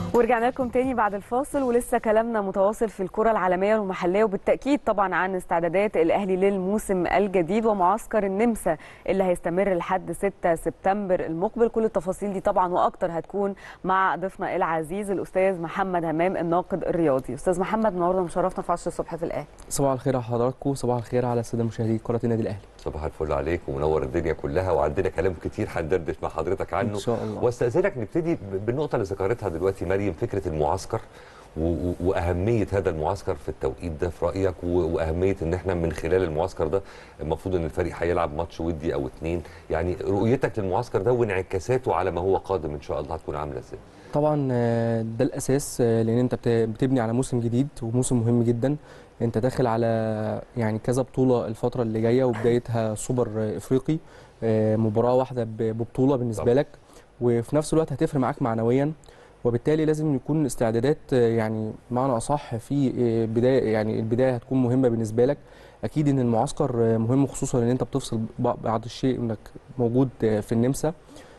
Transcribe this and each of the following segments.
ورجعنا لكم تاني بعد الفاصل ولسه كلامنا متواصل في الكرة العالمية والمحلية وبالتأكيد طبعا عن استعدادات الأهلي للموسم الجديد ومعسكر النمسا اللي هيستمر لحد 6 سبتمبر المقبل كل التفاصيل دي طبعا وأكتر هتكون مع ضيفنا العزيز الأستاذ محمد همام الناقد الرياضي أستاذ محمد النهارده مشرفنا في 10 الصبح في الأهلي صباح الخير على حضراتكم صباح الخير على الساده مشاهدي قناه النادي الاهلي صباح الفل عليك ومنور الدنيا كلها وعندنا كلام كتير هندردش مع حضرتك عنه إن شاء الله. واستاذنك نبتدي بالنقطه اللي ذكرتها دلوقتي مريم فكره المعسكر و- و- واهميه هذا المعسكر في التوقيت ده في رايك و- واهميه ان احنا من خلال المعسكر ده المفروض ان الفريق هيلعب ماتش ودي او اتنين يعني رؤيتك للمعسكر ده وانعكاساته على ما هو قادم ان شاء الله هتكون عامله ازاي طبعا آه، ده الاساس آه، لان انت بت- بتبني على موسم جديد وموسم مهم جدا انت داخل على يعني كذا بطوله الفتره اللي جايه وبدايتها سوبر آه، افريقي آه، مباراه واحده ب- ببطوله بالنسبه طبعا. لك وفي نفس الوقت هتفرق معاك معنويا وبالتالي لازم يكون استعدادات آه، يعني معنى اصح في آه، بدايه يعني البدايه هتكون مهمه بالنسبه لك اكيد ان المعسكر آه، مهم خصوصا ان انت بتفصل ب- بعض الشيء انك موجود آه، في النمسا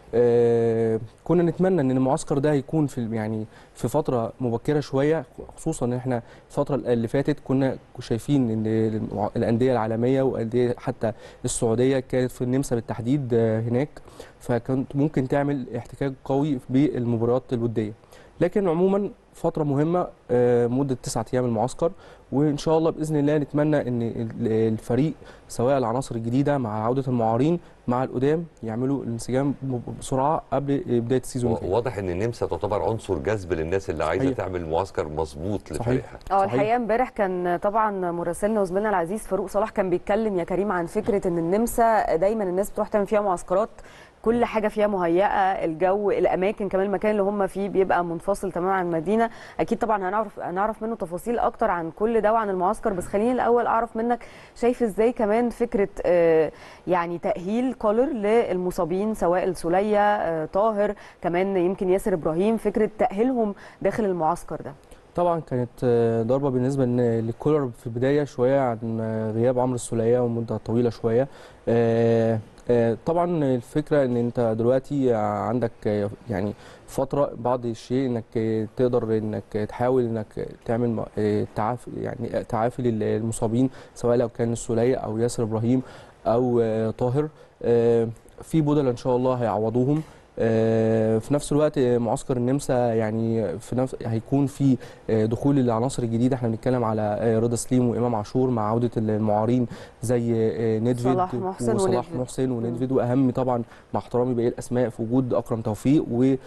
آه، كنا نتمنى ان المعسكر ده يكون في يعني في فتره مبكره شويه خصوصا ان احنا الفتره اللي فاتت كنا شايفين ان المع- الانديه العالميه وانديه حتى السعوديه كانت في النمسا بالتحديد آه، هناك فكنت ممكن تعمل احتكاك قوي بالمباريات الوديه لكن عموما فتره مهمه آه، مده تسعة ايام المعسكر وان شاء الله باذن الله نتمنى ان ال- الفريق سواء العناصر الجديده مع عوده المعارين مع القدام يعملوا الانسجام ب- بسرعه قبل بدايه السيزون الجديد. واضح ان النمسا تعتبر عنصر جذب للناس اللي عايزه صحيح. تعمل معسكر مظبوط صحيح. لفريقها اه صحيح. الحقيقه امبارح كان طبعا مراسلنا وزميلنا العزيز فاروق صلاح كان بيتكلم يا كريم عن فكره ان النمسا دايما الناس بتروح تعمل فيها معسكرات كل حاجه فيها مهيئه الجو الاماكن كمان المكان اللي هم فيه بيبقى منفصل تماما عن المدينه اكيد طبعا هنعرف هنعرف منه تفاصيل اكتر عن كل ده وعن المعسكر بس خليني الاول اعرف منك شايف ازاي كمان فكره آه، يعني تاهيل كولر للمصابين سواء السوليه آه، طاهر كمان يمكن ياسر ابراهيم فكره تاهيلهم داخل المعسكر ده طبعا كانت آه، ضربه بالنسبه إن- للكولر في البدايه شويه عن آه، غياب عمرو السوليه ومده طويله شويه آه، آه، طبعا الفكره ان انت دلوقتي عندك آه، يعني فتره بعض الشيء انك آه، تقدر انك تحاول انك تعمل آه، تعافي يعني تعافي للمصابين سواء لو كان السوليه او ياسر ابراهيم او آه، طاهر آه، في بدل ان شاء الله هيعوضوهم آه، في نفس الوقت آه، معسكر النمسا يعني في نفس هيكون في آه، دخول العناصر الجديده احنا بنتكلم على آه، رضا سليم وامام عاشور مع عوده المعارين زي آه، ندفيد صلاح محسن وصلاح وندفيد. محسن وندفيد واهم طبعا مع احترامي باقي الاسماء في وجود اكرم توفيق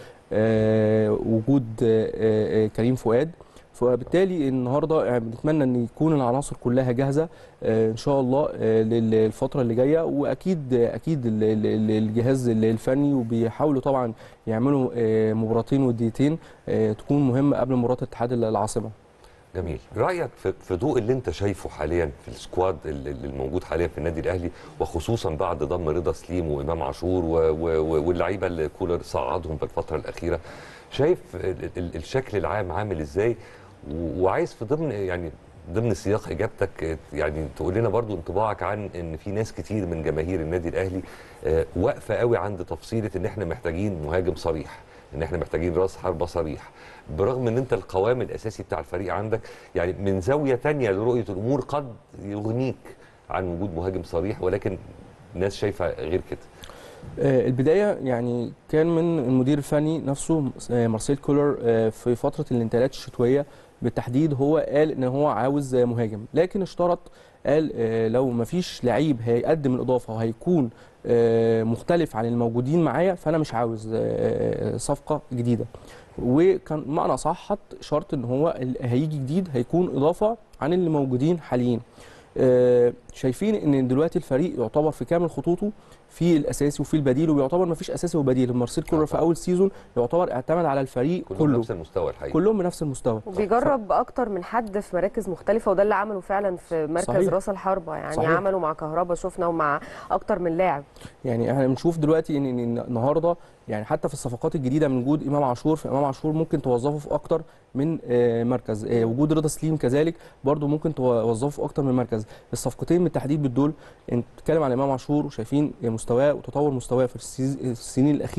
ووجود كريم فؤاد فبالتالي النهارده يعني بنتمنى ان يكون العناصر كلها جاهزه آه، ان شاء الله آه، للفتره اللي جايه واكيد اكيد ال- ال- ال- الجهاز الفني وبيحاولوا طبعا يعملوا آه، مباراتين وديتين آه، تكون مهمه قبل مباراه اتحاد العاصمه جميل رايك في في ضوء اللي انت شايفه حاليا في السكواد اللي اللي الموجود حاليا في النادي الاهلي وخصوصا بعد ضم رضا سليم وامام عاشور و- و- و- واللعيبه اللي كولر صعدهم في الفتره الاخيره شايف ال- ال- الشكل العام عامل ازاي و- وعايز في ضمن يعني ضمن سياق اجابتك يعني تقول لنا برضو انطباعك عن ان في ناس كتير من جماهير النادي الاهلي آه، واقفه قوي عند تفصيله ان احنا محتاجين مهاجم صريح ان احنا محتاجين راس حربه صريح برغم ان انت القوام الاساسي بتاع الفريق عندك يعني من زاويه تانية لرؤيه الامور قد يغنيك عن وجود مهاجم صريح ولكن ناس شايفه غير كده آه، البدايه يعني كان من المدير الفني نفسه آه، مارسيل كولر آه، في فتره الانتقالات الشتويه بالتحديد هو قال ان هو عاوز آه، مهاجم لكن اشترط قال آه، لو ما فيش لعيب هيقدم الاضافه وهيكون آه، مختلف عن الموجودين معايا فانا مش عاوز آه، صفقه جديده وكان معنى صح حط شرط ان هو اللي هيجي جديد هيكون اضافه عن اللي موجودين حاليا آه، شايفين ان دلوقتي الفريق يعتبر في كامل خطوطه في الاساسي وفي البديل وبيعتبر ما فيش اساسي وبديل مارسيل كولر في طبعا. اول سيزون يعتبر اعتمد على الفريق كلهم كله نفس المستوى الحقيقي كلهم بنفس المستوى وبيجرب اكتر من حد في مراكز مختلفه وده اللي عمله فعلا في مركز صحيح. راس الحربه يعني صحيح. عملوا مع كهربا شفنا ومع اكتر من لاعب يعني احنا بنشوف دلوقتي ان إن النهارده يعني حتى في الصفقات الجديده من وجود امام عاشور فامام عاشور ممكن توظفه في اكتر من آه، مركز آه، وجود رضا سليم كذلك برضو ممكن توظفه في اكتر من مركز الصفقتين بالتحديد بالدول انت بتتكلم عن امام عاشور وشايفين مستواه وتطور مستواه في السيز- السنين الاخيره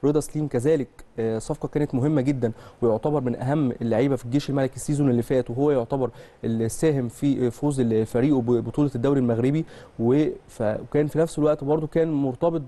رضا سليم كذلك آه، صفقه كانت مهمه جدا ويعتبر من اهم اللعيبه في الجيش الملكي السيزون اللي فات وهو يعتبر الساهم في فوز فريقه ببطوله الدوري المغربي وف- وكان في نفس الوقت برضه كان مرتبط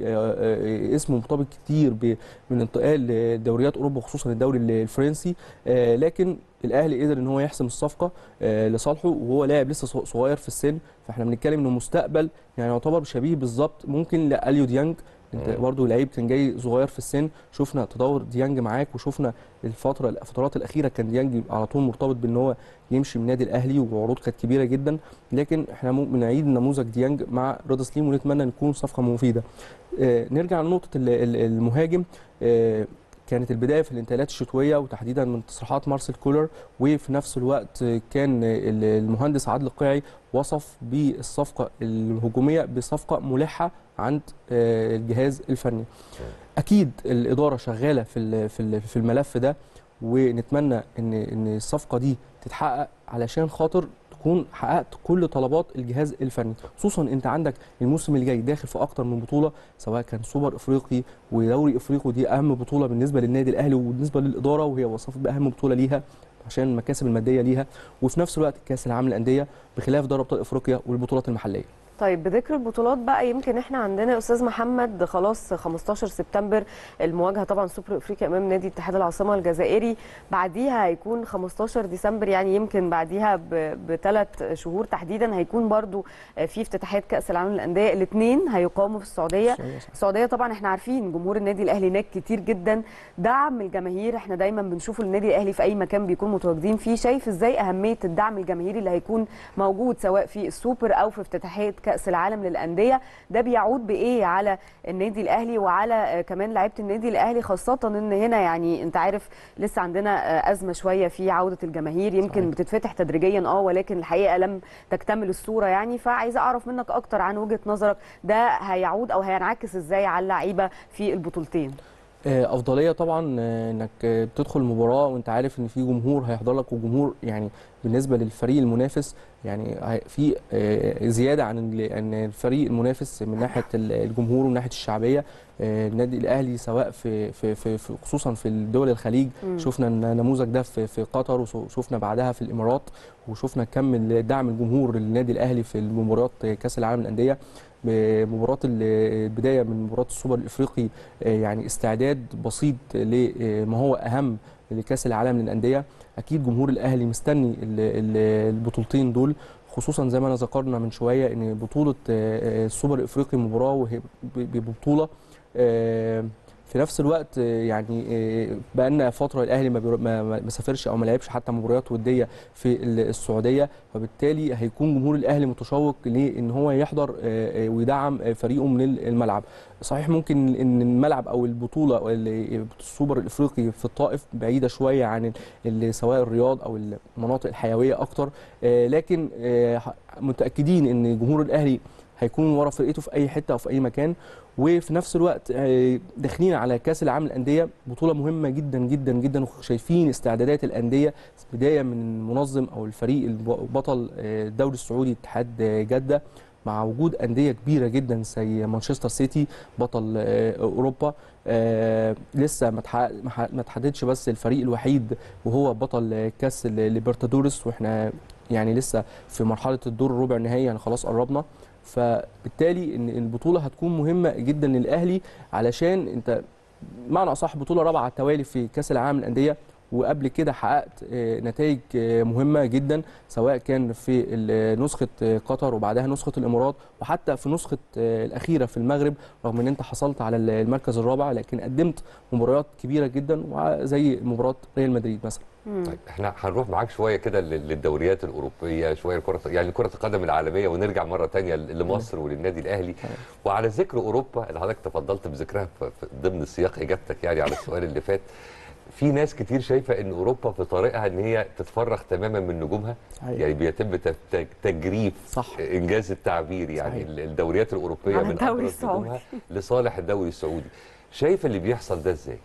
باسمه مرتبط كتير ب- من انتقال لدوريات اوروبا خصوصا الدوري الفرنسي آه، لكن الاهلي قدر ان هو يحسم الصفقه آه، لصالحه وهو لاعب لسه ص- صغير في السن فاحنا بنتكلم انه مستقبل يعني يعتبر شبيه بالظبط ممكن لاليو ديانج انت مم. برضه لعيب كان جاي صغير في السن شفنا تطور ديانج معاك وشفنا الفتره الفترات الاخيره كان ديانج على طول مرتبط بان هو يمشي من النادي الاهلي وعروض كانت كبيره جدا لكن احنا ممكن بنعيد نموذج ديانج مع رضا سليم ونتمنى ان تكون صفقه مفيده آه، نرجع لنقطه ال- ال- المهاجم آه، كانت البدايه في الانتقالات الشتويه وتحديدا من تصريحات مارسيل كولر وفي نفس الوقت كان ال- المهندس عادل القيعي وصف بالصفقه الهجوميه بصفقه ملحه عند آه، الجهاز الفني اكيد الاداره شغاله في ال- في ال- في الملف ده ونتمنى ان ان الصفقه دي تتحقق علشان خاطر تكون حققت كل طلبات الجهاز الفني خصوصا انت عندك الموسم اللي جاي داخل في اكتر من بطوله سواء كان سوبر افريقي ودوري افريقي ودي اهم بطوله بالنسبه للنادي الاهلي وبالنسبه للاداره وهي وصفت باهم بطوله ليها عشان المكاسب الماديه ليها وفي نفس الوقت كاس العالم للانديه بخلاف دوري ابطال افريقيا والبطولات المحليه طيب بذكر البطولات بقى يمكن احنا عندنا يا استاذ محمد خلاص 15 سبتمبر المواجهه طبعا سوبر افريقيا امام نادي اتحاد العاصمه الجزائري بعديها هيكون 15 ديسمبر يعني يمكن بعديها بثلاث شهور تحديدا هيكون برضو في افتتاحيه كاس العالم للانديه الاثنين هيقاموا في السعوديه السعوديه طبعا احنا عارفين جمهور النادي الاهلي هناك كتير جدا دعم الجماهير احنا دايما بنشوفه النادي الاهلي في اي مكان بيكون متواجدين فيه شايف ازاي اهميه الدعم الجماهيري اللي هيكون موجود سواء في السوبر او في افتتاحيه كاس العالم للانديه ده بيعود بايه على النادي الاهلي وعلى آه، كمان لعيبه النادي الاهلي خاصه ان هنا يعني انت عارف لسه عندنا آه، ازمه شويه في عوده الجماهير يمكن صحيح. بتتفتح تدريجيا اه ولكن الحقيقه لم تكتمل الصوره يعني فعايزه اعرف منك اكتر عن وجهه نظرك ده هيعود او هينعكس ازاي على اللعيبه في البطولتين آه، افضليه طبعا آه، انك آه، بتدخل المباراه وانت عارف ان في جمهور هيحضر لك وجمهور يعني بالنسبه للفريق المنافس يعني هي- في آه، زياده عن ال- عن الفريق المنافس من ناحيه ال- الجمهور ومن ناحيه الشعبيه آه، النادي الاهلي سواء في في في في- خصوصا في الدول الخليج مم. شفنا النموذج ده في في قطر وشفنا بعدها في الامارات وشفنا كم دعم الجمهور للنادي الاهلي في المباريات كاس العالم للانديه بمباراه ال- البدايه من مباراه السوبر الافريقي آه، يعني استعداد بسيط لما هو اهم لكاس العالم للانديه اكيد جمهور الاهلي مستني ال- ال- البطولتين دول خصوصا زي ما انا ذكرنا من شويه ان بطوله آه، آه، السوبر الافريقي مباراه وهي ب- ببطوله آه، في نفس الوقت آه، يعني آه، بقالنا فتره الاهلي ما بيرو- ما ما- ما سافرش او ما لعبش حتى مباريات وديه في ال- السعوديه فبالتالي هيكون جمهور الاهلي متشوق لان هو يحضر آه، آه، ويدعم آه، فريقه من الملعب صحيح ممكن ان الملعب او البطوله أو ال- السوبر الافريقي في الطائف بعيده شويه عن ال- ال- سواء الرياض او المناطق الحيويه اكتر آه، لكن آه، ح- متاكدين ان جمهور الاهلي هيكون ورا فرقته في اي حته او في اي مكان وفي نفس الوقت آه، داخلين على كاس العالم للانديه بطوله مهمه جدا جدا جدا وشايفين استعدادات الانديه بدايه من المنظم او الفريق البطل آه، الدوري السعودي اتحاد آه، جده مع وجود انديه كبيره جدا زي مانشستر سيتي بطل آه، اوروبا آه، لسه ما اتحقق- ما ح- ما اتحددش بس الفريق الوحيد وهو بطل آه، كاس الليبرتادوريس واحنا يعني لسه في مرحله الدور الربع النهائي يعني خلاص قربنا فبالتالي ان البطوله هتكون مهمه جدا للاهلي علشان انت معنى اصح بطوله رابعه على التوالي في كاس العالم للانديه وقبل كده حققت آه، نتائج آه، مهمه جدا سواء كان في ال- نسخه آه، قطر وبعدها نسخه الامارات وحتى في نسخه آه، الاخيره في المغرب رغم ان انت حصلت على ال- المركز الرابع لكن قدمت مباريات كبيره جدا وع- زي مباراه ريال مدريد مثلا مم. طيب احنا هنروح معاك شويه كده لل- للدوريات الاوروبيه شويه كره يعني كره القدم العالميه ونرجع مره تانية لمصر وللنادي الاهلي تمام. وعلى ذكر اوروبا اللي حضرتك تفضلت بذكرها ف- ف- ضمن سياق اجابتك يعني على السؤال اللي فات في ناس كتير شايفه ان اوروبا في طريقها ان هي تتفرغ تماما من نجومها صحيح. يعني بيتم ت- ت- تجريف صح. انجاز التعبير يعني صحيح. ال- الدوريات الاوروبيه على من الدوري ابرز السعودي. نجومها لصالح الدوري السعودي شايف اللي بيحصل ده ازاي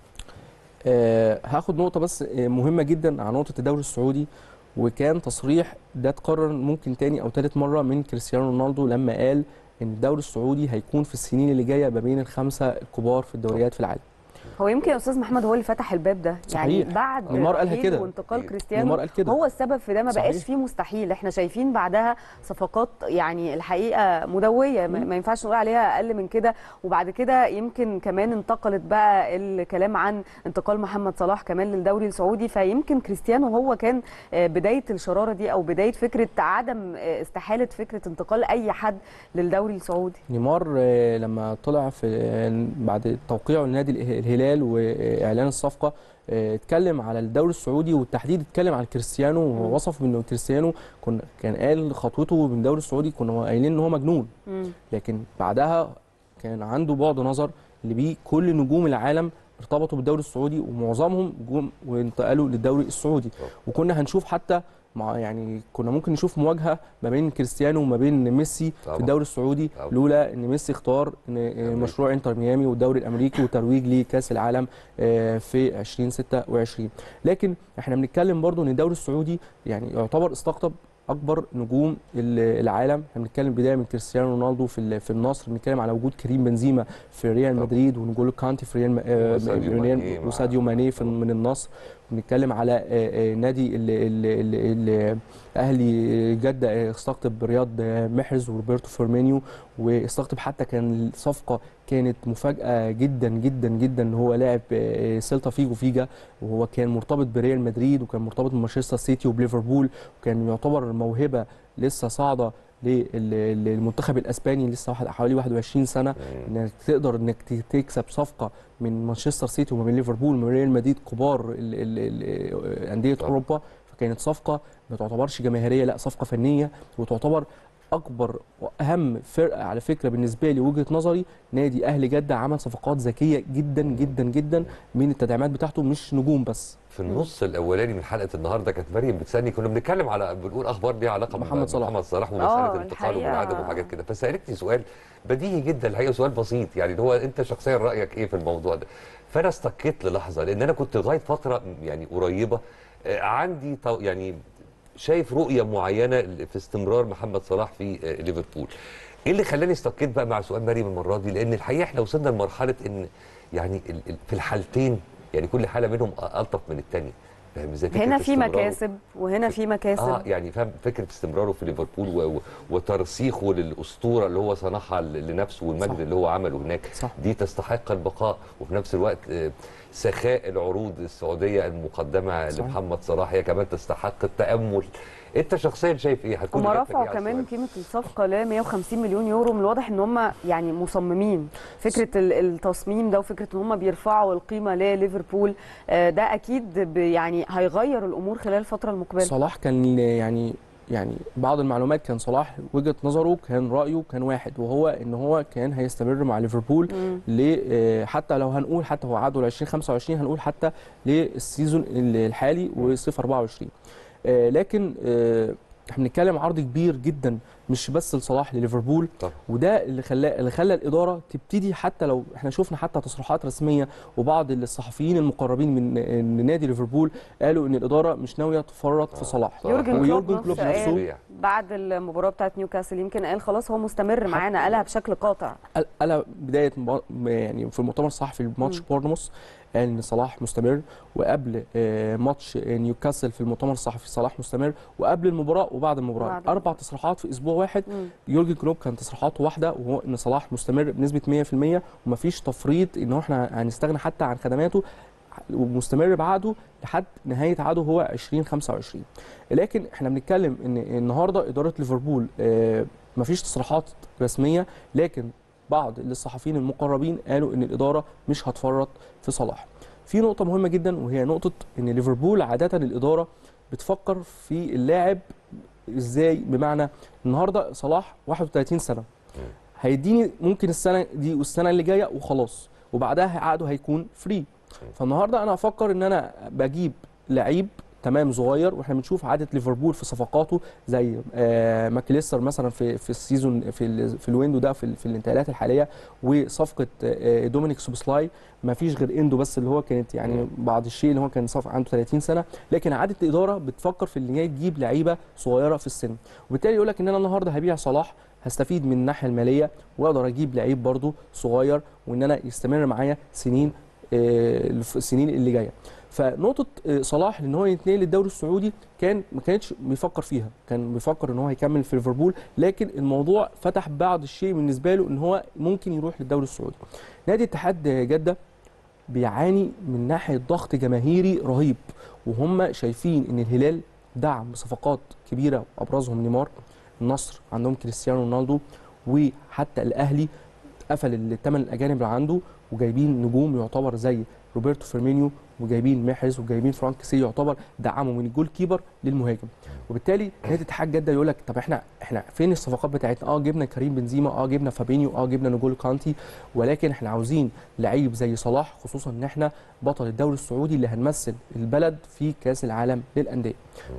آه، هاخد نقطة بس آه، مهمة جدا عن نقطة الدوري السعودي وكان تصريح ده اتكرر ممكن تاني أو تالت مرة من كريستيانو رونالدو لما قال إن الدوري السعودي هيكون في السنين اللي جاية ما بين الخمسة الكبار في الدوريات في العالم. هو يمكن يا استاذ محمد هو اللي فتح الباب ده يعني صحيح. بعد نيمار قالها رحيل كده. وانتقال كريستيانو نيمار قال كده. هو السبب في ده ما بقاش صحيح. فيه مستحيل احنا شايفين بعدها صفقات يعني الحقيقه مدويه ما ما ينفعش نقول عليها اقل من كده وبعد كده يمكن كمان انتقلت بقى الكلام عن انتقال محمد صلاح كمان للدوري السعودي فيمكن كريستيانو هو كان آه، بدايه الشراره دي او بدايه فكره عدم آه، استحاله فكره انتقال اي حد للدوري السعودي نيمار آه، لما طلع في آه، بعد توقيعه لنادي اله- الهلال واعلان الصفقه آه، اتكلم على الدوري السعودي والتحديد اتكلم على كريستيانو ووصف انه كريستيانو كن كان قال خطوته من الدوري السعودي كنا قايلين ان هو مجنون لكن بعدها كان عنده بعد نظر اللي بيه كل نجوم العالم ارتبطوا بالدوري السعودي ومعظمهم جم وانتقلوا للدوري السعودي طبعا. وكنا هنشوف حتى مع يعني كنا ممكن نشوف مواجهه ما بين كريستيانو وما بين ميسي طبعا. في الدوري السعودي طبعا. لولا ان ميسي اختار إن مشروع انتر ميامي والدوري الامريكي وترويج لكاس العالم آه، في 2026 لكن احنا بنتكلم برضو ان الدوري السعودي يعني يعتبر استقطب اكبر نجوم ال- العالم احنا بنتكلم بدايه من كريستيانو رونالدو في ال- في النصر بنتكلم على وجود كريم بنزيما في ريال طبعا. مدريد ونجولو كانتي في ريال م- آه، وساديو ماني ريال مع- وساديو ماني في- من النصر بنتكلم على آه، آه، نادي ال- ال- ال- ال- اهلي جده آه، استقطب رياض آه، محرز وروبرتو فيرمينيو واستقطب حتى كان الصفقه كانت مفاجاه جدا جدا جدا ان هو لاعب آه، سيلتا فيجو فيجا وهو كان مرتبط بريال مدريد وكان مرتبط بمانشستر سيتي وبليفربول وكان يعتبر موهبه لسه صاعده لل- للمنتخب الاسباني لسه واحد حوالي 21 سنه مم. انك تقدر انك ت- تكسب صفقه من مانشستر سيتي ومن ليفربول ومن ريال مدريد كبار ال- ال- ال- انديه طبعا. اوروبا فكانت صفقه ما تعتبرش جماهيريه لا صفقه فنيه وتعتبر اكبر واهم فرقه على فكره بالنسبه لي وجهه نظري نادي اهلي جده عمل صفقات ذكيه جدا جدا جدا من التدعيمات بتاعته مش نجوم بس في النص الاولاني من حلقه النهارده كانت مريم بتسالني كنا بنتكلم على بنقول اخبار ليها علاقه محمد صلاح. محمد صلاح آه، ومساله انتقاله الحقيقة. والعدم وحاجات كده فسالتني سؤال بديهي جدا الحقيقه سؤال بسيط يعني اللي هو انت شخصيا رايك ايه في الموضوع ده فانا استكيت للحظه لان انا كنت لغايه فتره يعني قريبه آه، عندي طو- يعني شايف رؤيه معينه في استمرار محمد صلاح في آه، ليفربول ايه اللي خلاني استكيت بقى مع سؤال مريم المره دي لان الحقيقه احنا وصلنا لمرحله ان يعني ال- ال- في الحالتين يعني كل حاله منهم الطف من الثانيه فاهم ازاي فكرة هنا في استمراره. مكاسب وهنا في مكاسب اه يعني فاهم فكره استمراره في ليفربول و... و... وترسيخه للاسطوره اللي هو صنعها ل- لنفسه والمجد صح. اللي هو عمله هناك صح. دي تستحق البقاء وفي نفس الوقت آه، سخاء العروض السعوديه المقدمه صحيح. لمحمد صلاح هي كمان تستحق التامل انت شخصيا شايف ايه هتكون هما إجابتك رفعوا إيه على كمان السؤال؟ قيمه الصفقه ل 150 مليون يورو من الواضح ان هم يعني مصممين فكره ال- التصميم ده وفكره ان هم بيرفعوا القيمه لليفربول آه، ده اكيد ب- يعني هيغير الامور خلال الفتره المقبله صلاح كان يعني يعني بعض المعلومات كان صلاح وجهه نظره كان رايه كان واحد وهو ان هو كان هيستمر مع ليفربول مم. ل آه، حتى لو هنقول حتى هو عقده ل 2025 هنقول حتى للسيزون الحالي وصيف 24 آه، لكن آه، احنا بنتكلم عرض كبير جدا مش بس لصلاح لليفربول طبعا. وده اللي خلى اللي خلى الاداره تبتدي حتى لو احنا شفنا حتى تصريحات رسميه وبعض الصحفيين المقربين من من نادي ليفربول قالوا ان الاداره مش ناويه تفرط في صلاح يورجن كلوب ويورجن نفسه كلوب قال نفسه بعد المباراه بتاعت نيوكاسل يمكن قال خلاص هو مستمر معانا قالها بشكل قاطع قال- قال بدايه مب- يعني في المؤتمر الصحفي لماتش مم. بورنموث قال ان صلاح مستمر وقبل آه، ماتش نيوكاسل في المؤتمر الصحفي صلاح مستمر وقبل المباراه وبعد المباراه بعد اربع تصريحات في اسبوع واحد مم. يورجن كلوب كان تصريحاته واحده وهو ان صلاح مستمر بنسبه 100% ومفيش تفريط ان هو احنا هنستغنى حتى عن خدماته ومستمر بعقده لحد نهايه عقده هو 2025 لكن احنا بنتكلم ان النهارده اداره ليفربول آه، مفيش تصريحات رسميه لكن بعض الصحفيين المقربين قالوا ان الاداره مش هتفرط في صلاح في نقطه مهمه جدا وهي نقطه ان ليفربول عاده الاداره بتفكر في اللاعب ازاي بمعنى النهارده صلاح 31 سنه هيديني ممكن السنه دي والسنه اللي جايه وخلاص وبعدها عقده هيكون فري فالنهارده انا افكر ان انا بجيب لعيب تمام صغير واحنا بنشوف عاده ليفربول في صفقاته زي آه ماكليستر مثلا في في السيزون في ال في الويندو ده في, ال- في الانتقالات الحاليه وصفقه آه دومينيك سوبسلاي ما فيش غير اندو بس اللي هو كانت يعني بعض الشيء اللي هو كان صف عنده 30 سنه لكن عاده الاداره بتفكر في ان هي تجيب لعيبه صغيره في السن وبالتالي يقول لك ان انا النهارده هبيع صلاح هستفيد من الناحيه الماليه واقدر اجيب لعيب برضو صغير وان انا يستمر معايا سنين آه، الف- السنين اللي جايه فنقطه آه، صلاح ان هو ينتقل للدوري السعودي كان ما كانش بيفكر فيها كان بيفكر ان هو هيكمل في ليفربول لكن الموضوع فتح بعض الشيء بالنسبه له ان هو ممكن يروح للدوري السعودي نادي اتحاد جده بيعاني من ناحيه ضغط جماهيري رهيب وهم شايفين ان الهلال دعم بصفقات كبيره ابرزهم نيمار النصر عندهم كريستيانو رونالدو وحتى الاهلي قفل الثمان الاجانب اللي عنده وجايبين نجوم يعتبر زي روبرتو فيرمينيو وجايبين محرز وجايبين فرانك سي يعتبر دعموا من الجول كيبر للمهاجم وبالتالي نادي اتحاد جده يقول لك طب احنا احنا فين الصفقات بتاعتنا اه جبنا كريم بنزيما اه جبنا فابينيو اه جبنا نجول كانتي ولكن احنا عاوزين لعيب زي صلاح خصوصا ان احنا بطل الدوري السعودي اللي هنمثل البلد في كاس العالم للانديه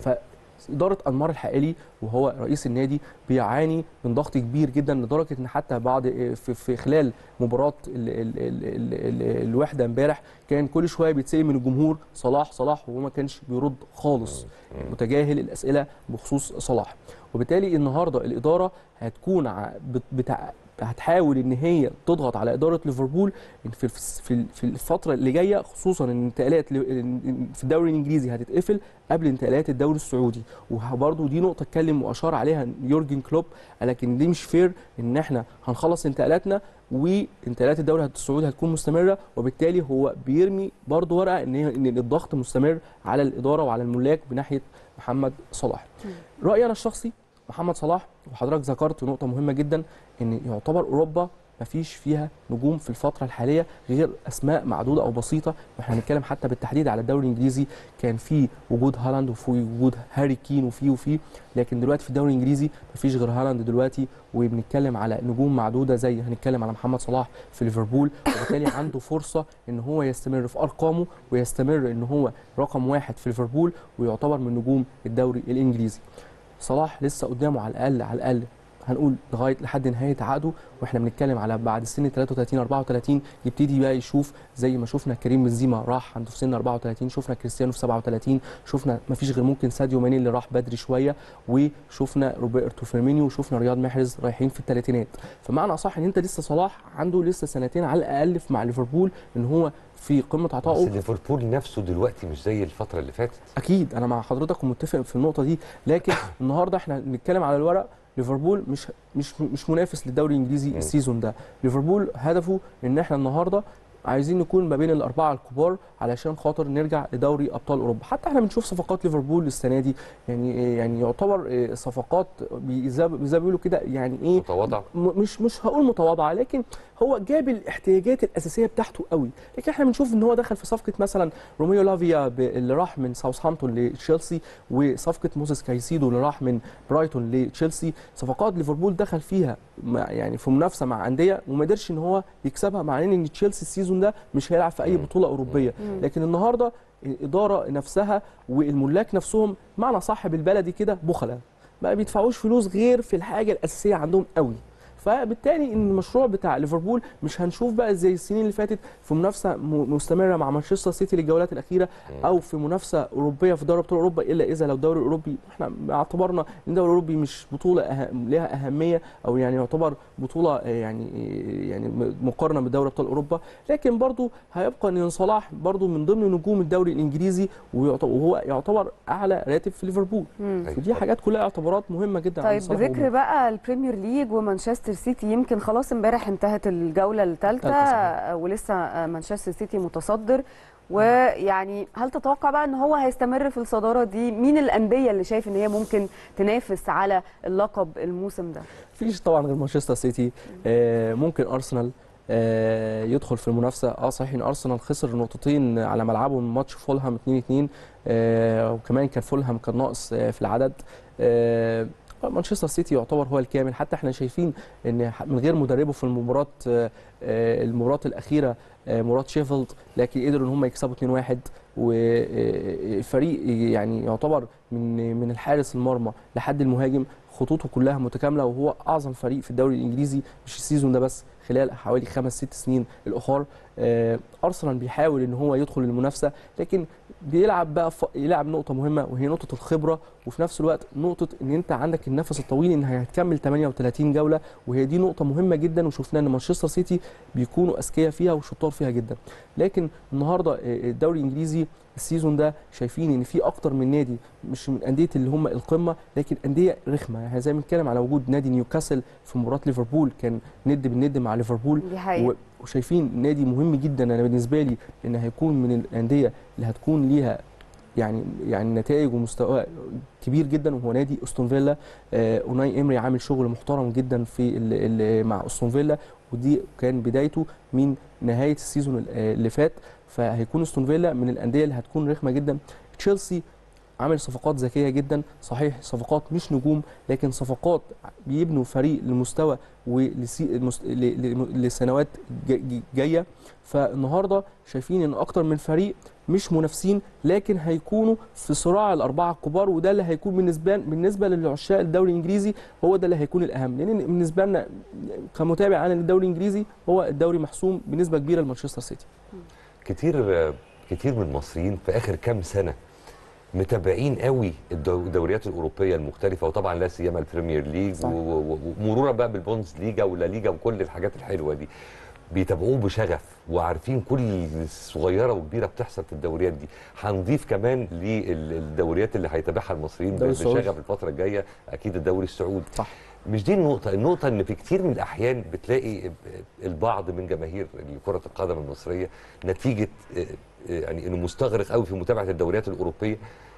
فإدارة أنمار الحقيقي وهو رئيس النادي بيعاني من ضغط كبير جدا لدرجة إن حتى بعد في, في خلال مباراة ال ال ال ال ال الوحدة امبارح كان كل شوية بيتسأل من الجمهور صلاح صلاح وهو ما كانش بيرد خالص متجاهل الأسئلة بخصوص صلاح وبالتالي النهارده الإدارة هتكون ع- بت- بتع... هتحاول ان هي تضغط على اداره ليفربول إن في في في الفتره اللي جايه خصوصا ان الانتقالات ل- في الدوري الانجليزي هتتقفل قبل انتقالات الدوري السعودي وبرضه دي نقطه اتكلم واشار عليها يورجن كلوب قال لك ان دي مش فير ان احنا هنخلص انتقالاتنا وانتقالات الدوري السعودي هتكون مستمره وبالتالي هو بيرمي برضه ورقه ان هي- ان الضغط مستمر على الاداره وعلى الملاك بناحيه محمد صلاح. رايي انا الشخصي محمد صلاح وحضرتك ذكرت نقطه مهمه جدا ان يعتبر اوروبا مفيش فيها نجوم في الفتره الحاليه غير اسماء معدوده او بسيطه واحنا هنتكلم حتى بالتحديد على الدوري الانجليزي كان في وجود هالاند وفي وجود هاري كين وفي وفي لكن دلوقتي في الدوري الانجليزي مفيش غير هالاند دلوقتي وبنتكلم على نجوم معدوده زي هنتكلم على محمد صلاح في ليفربول وبالتالي عنده فرصه ان هو يستمر في ارقامه ويستمر ان هو رقم واحد في ليفربول ويعتبر من نجوم الدوري الانجليزي صلاح لسه قدامه على الاقل على الاقل هنقول لغايه لحد نهايه عقده واحنا بنتكلم على بعد سن 33 34 يبتدي بقى يشوف زي ما شفنا كريم بنزيما راح عنده في سن 34 شفنا كريستيانو في 37 شفنا ما فيش غير ممكن ساديو ماني اللي راح بدري شويه وشفنا روبرتو فيرمينيو وشفنا رياض محرز رايحين في الثلاثينات فمعنى اصح ان انت لسه صلاح عنده لسه سنتين على الاقل في- مع ليفربول ان هو في قمه بس عطائه ليفربول نفسه دلوقتي مش زي الفتره اللي فاتت اكيد انا مع حضرتك ومتفق في النقطه دي لكن النهارده احنا بنتكلم على الورق ليفربول مش مش مش منافس للدوري الانجليزي مم. السيزون ده ليفربول هدفه ان احنا النهارده عايزين نكون ما بين الاربعه الكبار علشان خاطر نرجع لدوري ابطال اوروبا حتى احنا بنشوف صفقات ليفربول السنه دي يعني يعني يعتبر اه، صفقات بي- زي زي ما بيقولوا كده يعني ايه متواضع م- مش مش هقول متواضعه لكن هو جاب الاحتياجات الاساسيه بتاعته قوي لكن احنا بنشوف ان هو دخل في صفقه مثلا روميو لافيا ب- اللي راح من ساوثهامبتون لتشيلسي وصفقه موسيس كايسيدو اللي راح من برايتون لتشيلسي صفقات ليفربول دخل فيها مع- يعني في منافسه مع انديه وما قدرش ان هو يكسبها مع ان تشيلسي السيزون ده مش هيلعب في اي مم. بطوله اوروبيه لكن النهارده الاداره نفسها والملاك نفسهم معنى صح بالبلدي كده بخله ما بيدفعوش فلوس غير في الحاجه الاساسيه عندهم قوي فبالتالي ان المشروع بتاع ليفربول مش هنشوف بقى زي السنين اللي فاتت في منافسه م- مستمره مع مانشستر سيتي للجولات الاخيره او في منافسه اوروبيه في دوري ابطال اوروبا الا اذا لو الدوري الاوروبي احنا اعتبرنا ان الدوري الاوروبي مش بطوله أهم لها اهميه او يعني يعتبر بطوله آه، يعني آه، يعني م- مقارنه بدوري ابطال اوروبا لكن برضو هيبقى ان صلاح برضو من ضمن نجوم الدوري الانجليزي ويعت- وهو يعتبر اعلى راتب في ليفربول مم. أيوة. ودي حاجات كلها اعتبارات مهمه جدا عند طيب صلاح بذكر وجوده. بقى البريمير ليج ومانشستر سيتي يمكن خلاص امبارح انتهت الجوله التالتة الثالثه صحيح. ولسه آه، مانشستر سيتي متصدر ويعني هل تتوقع بقى ان هو هيستمر في الصداره دي مين الانديه اللي شايف ان هي ممكن تنافس على اللقب الموسم ده فيش طبعا غير مانشستر سيتي آه، ممكن ارسنال آه، يدخل في المنافسه اه صحيح ان ارسنال خسر نقطتين على ملعبه من ماتش فولهام 2 2 آه، وكمان كان فولهام كان ناقص آه، في العدد آه، مانشستر سيتي يعتبر هو الكامل حتى احنا شايفين ان من غير مدربه في المباراه آه، آه، المباراه الاخيره آه، مباراه شيفيلد لكن قدروا ان هم يكسبوا 2-1 والفريق يعني يعتبر من من الحارس المرمى لحد المهاجم خطوطه كلها متكامله وهو اعظم فريق في الدوري الانجليزي مش السيزون ده بس خلال حوالي خمس ست سنين الاخر آه، ارسنال بيحاول ان هو يدخل المنافسه لكن بيلعب بقى ف... يلعب نقطه مهمه وهي نقطه الخبره وفي نفس الوقت نقطه ان انت عندك النفس الطويل ان هتكمل 38 جوله وهي دي نقطه مهمه جدا وشفنا ان مانشستر سيتي بيكونوا اذكياء فيها وشطار فيها جدا لكن النهارده آه، الدوري الانجليزي السيزون ده شايفين ان في اكتر من نادي مش من انديه اللي هم القمه لكن انديه رخمه يعني زي ما بنتكلم على وجود نادي نيوكاسل في مباراه ليفربول كان ند بالند مع ليفربول دي حقيقة و- وشايفين نادي مهم جدا انا بالنسبه لي ان هيكون من الانديه اللي هتكون ليها يعني يعني نتائج ومستوى كبير جدا وهو نادي استون فيلا آه، اوناي امري عامل شغل محترم جدا في ال ال مع استون فيلا ودي كان بدايته من نهايه السيزون ال- آه، اللي فات فهيكون استون فيلا من الانديه اللي هتكون رخمه جدا تشيلسي عامل صفقات ذكيه جدا صحيح صفقات مش نجوم لكن صفقات بيبنوا فريق لمستوى ولسي- المس- ل- ل- لسنوات ج- جايه فالنهارده شايفين ان اكتر من فريق مش منافسين لكن هيكونوا في صراع الاربعه الكبار وده اللي هيكون بالنسبه بالنسبه للعشاق الدوري الانجليزي هو ده اللي هيكون الاهم لان بالنسبه لنا كمتابع انا للدوري الانجليزي هو الدوري محسوم بنسبه كبيره لمانشستر سيتي كتير كتير من المصريين في اخر كام سنه متابعين قوي الدو- الدوريات الاوروبيه المختلفه وطبعا لا سيما البريمير ليج صح. و- و- ومرورا بقى بالبونز ليجا ولا ليجا وكل الحاجات الحلوه دي بيتابعوه بشغف وعارفين كل صغيره وكبيره بتحصل في الدوريات دي هنضيف كمان للدوريات اللي هيتابعها المصريين الدوري السعودي. بشغف الفتره الجايه اكيد الدوري السعودي صح مش دي النقطة، النقطة إن في كتير من الأحيان بتلاقي البعض من جماهير كرة القدم المصرية نتيجة آه، آه، يعني إنه مستغرق قوي في متابعة الدوريات الأوروبية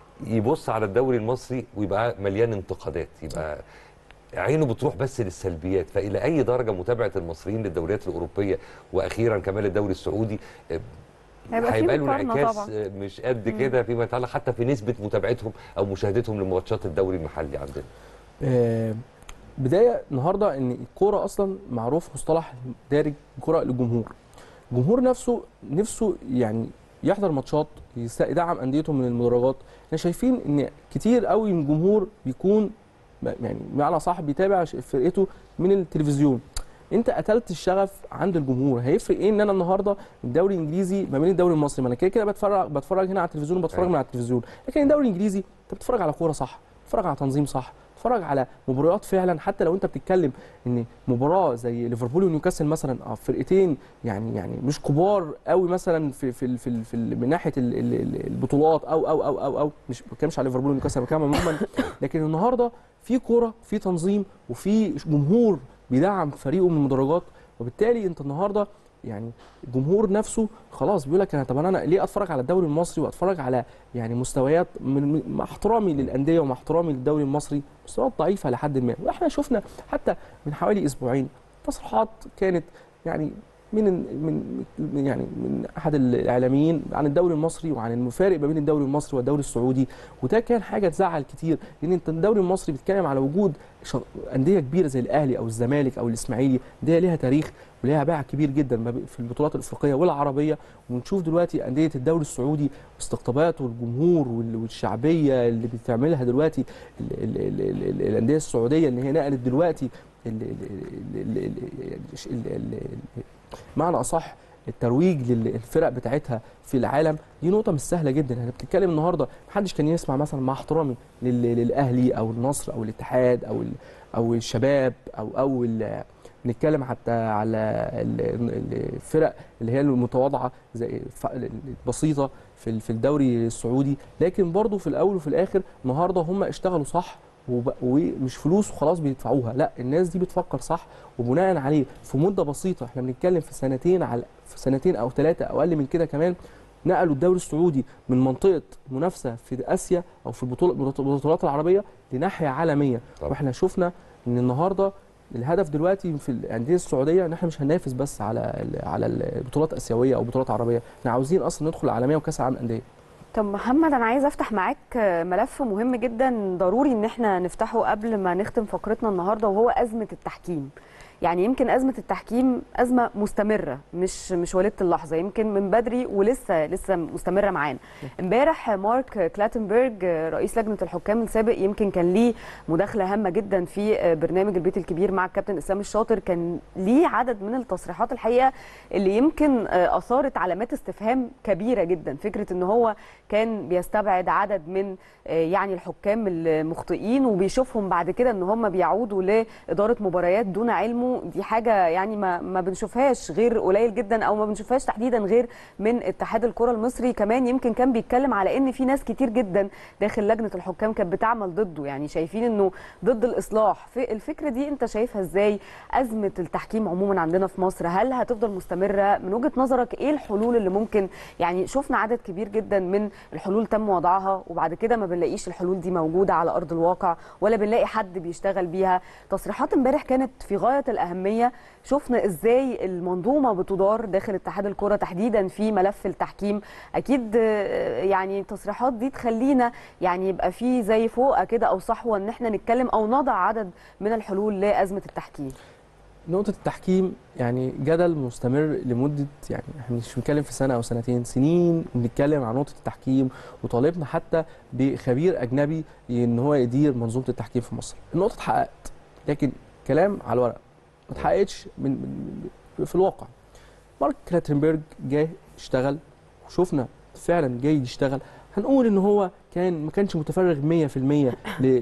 يبص على الدوري المصري ويبقى مليان انتقادات، يبقى عينه بتروح بس للسلبيات، فإلى أي درجة متابعة المصريين للدوريات الأوروبية وأخيرا كمان الدوري السعودي آه، هيبقى في هيبقى له مقارنة انعكاس طبعاً. آه، مش قد كده فيما يتعلق حتى في نسبة متابعتهم أو مشاهدتهم لماتشات الدوري المحلي عندنا. آه، بدايه النهارده ان الكوره اصلا معروف مصطلح دارج كره للجمهور الجمهور نفسه نفسه يعني يحضر ماتشات يس- يدعم انديته من المدرجات احنا شايفين ان كتير قوي من الجمهور بيكون ب- يعني بمعنى صح بيتابع ش- فرقته من التلفزيون انت قتلت الشغف عند الجمهور هيفرق ايه ان انا النهارده الدوري الانجليزي ما بين الدوري المصري ما انا كده كده بتفرج بتفرج هنا على التلفزيون وبتفرج أيوة. من على التلفزيون لكن الدوري الانجليزي انت بتتفرج على كوره صح بتتفرج على تنظيم صح بتتفرج على مباريات فعلا حتى لو انت بتتكلم ان مباراه زي ليفربول ونيوكاسل مثلا اه فرقتين يعني يعني مش كبار قوي مثلا في في ال- في, ال- في ال- من ناحيه ال- ال- ال- البطولات او او او او او مش ما بتكلمش على ليفربول ونيوكاسل أنا بتكلم عموما لكن النهارده في كوره في تنظيم وفي جمهور بيدعم فريقه من المدرجات وبالتالي انت النهارده يعني الجمهور نفسه خلاص بيقول لك انا طب انا ليه اتفرج على الدوري المصري واتفرج على يعني مستويات من من- مع احترامي للانديه ومع احترامي للدوري المصري مستويات ضعيفه لحد ما واحنا شفنا حتى من حوالي اسبوعين تصريحات كانت يعني من من من- يعني من احد الاعلاميين عن الدوري المصري وعن المفارق ما بين الدوري المصري والدوري السعودي وده كان حاجه تزعل كتير لان انت الدوري المصري بيتكلم على وجود شغ- انديه كبيره زي الاهلي او الزمالك او الاسماعيلي انديه ليها تاريخ وليها باع كبير جدا ما بي- في البطولات الافريقيه والعربيه ونشوف دلوقتي انديه الدوري السعودي واستقطاباته والجمهور وال- والشعبيه اللي بتعملها دلوقتي ال- ال- ال- ال- ال- الانديه السعوديه اللي هي نقلت دلوقتي ال- ال- ال- ال- ال- ال- ال- ال- معنى اصح الترويج للفرق بتاعتها في العالم دي نقطه مش سهله جدا احنا بنتكلم النهارده محدش كان يسمع مثلا مع احترامي لل- للاهلي او النصر او الاتحاد او ال- او الشباب او او ال- نتكلم حتى على ال- ال- الفرق اللي هي المتواضعه زي ف- البسيطه في ال- في الدوري السعودي لكن برضو في الاول وفي الاخر النهارده هم اشتغلوا صح وب- ومش فلوس وخلاص بيدفعوها لا الناس دي بتفكر صح وبناء عليه في مده بسيطه احنا بنتكلم في سنتين على في سنتين او ثلاثه او اقل من كده كمان نقلوا الدوري السعودي من منطقه منافسه في اسيا او في البطوله البطولات العربيه لناحيه عالميه طبعا. واحنا شفنا ان النهارده الهدف دلوقتي في الانديه السعوديه ان احنا مش هننافس بس على ال- على البطولات الاسيويه او بطولات عربيه احنا عاوزين اصلا ندخل العالميه وكاس العالم الانديه طب محمد انا عايز افتح معاك ملف مهم جدا ضروري ان احنا نفتحه قبل ما نختم فقرتنا النهارده وهو ازمه التحكيم يعني يمكن ازمه التحكيم ازمه مستمره مش مش وليده اللحظه يمكن من بدري ولسه لسه مستمره معانا امبارح مارك كلاتنبرج رئيس لجنه الحكام السابق يمكن كان ليه مداخله هامه جدا في برنامج البيت الكبير مع الكابتن اسلام الشاطر كان ليه عدد من التصريحات الحقيقه اللي يمكن اثارت علامات استفهام كبيره جدا فكره ان هو كان بيستبعد عدد من يعني الحكام المخطئين وبيشوفهم بعد كده ان هم بيعودوا لاداره مباريات دون علمه دي حاجه يعني ما ما بنشوفهاش غير قليل جدا او ما بنشوفهاش تحديدا غير من اتحاد الكره المصري كمان يمكن كان بيتكلم على ان في ناس كتير جدا داخل لجنه الحكام كانت بتعمل ضده يعني شايفين انه ضد الاصلاح في الفكره دي انت شايفها ازاي ازمه التحكيم عموما عندنا في مصر هل هتفضل مستمره من وجهه نظرك ايه الحلول اللي ممكن يعني شفنا عدد كبير جدا من الحلول تم وضعها وبعد كده ما بنلاقيش الحلول دي موجوده على ارض الواقع ولا بنلاقي حد بيشتغل بيها تصريحات امبارح كانت في غايه الاهميه شفنا ازاي المنظومه بتدار داخل اتحاد الكره تحديدا في ملف التحكيم اكيد يعني التصريحات دي تخلينا يعني يبقى في زي فوقه كده او صحوه ان احنا نتكلم او نضع عدد من الحلول لازمه التحكيم نقطة التحكيم يعني جدل مستمر لمدة يعني احنا مش بنتكلم في سنة أو سنتين سنين بنتكلم عن نقطة التحكيم وطالبنا حتى بخبير أجنبي إن هو يدير منظومة التحكيم في مصر. النقطة اتحققت لكن كلام على الورق ما اتحققتش من, من في الواقع. مارك كلاتنبرج جه اشتغل وشفنا فعلا جاي يشتغل هنقول ان هو كان ما كانش متفرغ 100%